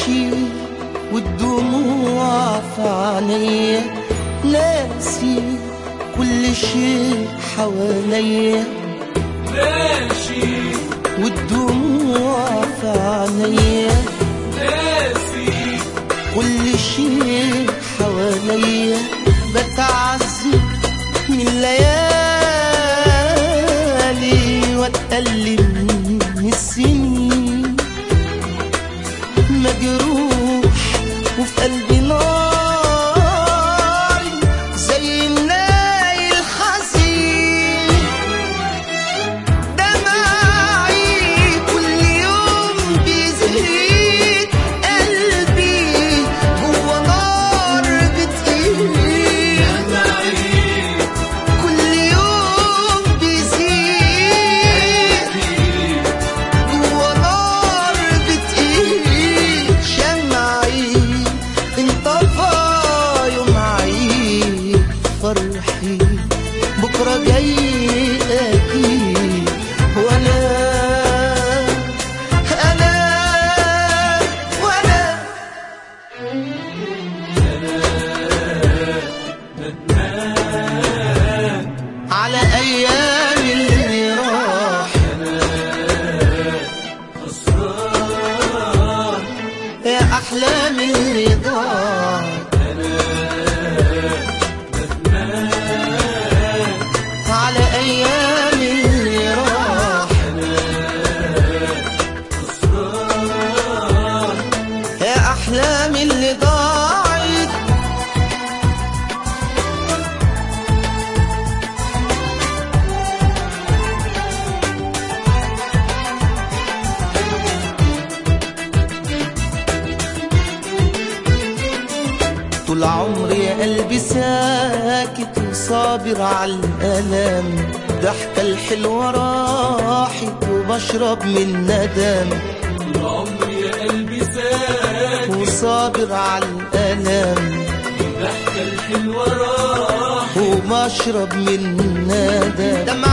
ماشي والدموع في عينيا ناسي كل شيء حواليا ماشي والدموع في عينيا ناسي كل شيء حواليا بتعذب من الليالي واتألم من السنين مجروح وفي قلبي نار زي الناي الحزين دمعي كل يوم بيزيد قلبي جوا نار بتقيل كل يوم بيزيد جوا نار بتقيل شمعي انطفى يوم عيد فرحي بكرة جاي أكيد وأنا أنا وأنا على أيام اللي راح يا أحلام اللي ضاع على أيام اللي راح يا أحلام اللي ضاعت طول عمري يا قلبي ساكت وصابر على الألم ضحكة الحلوة راحت وبشرب من ندم طول عمري يا قلبي ساكت وصابر على الألم الضحكة الحلوة راح وبشرب من ندم دمع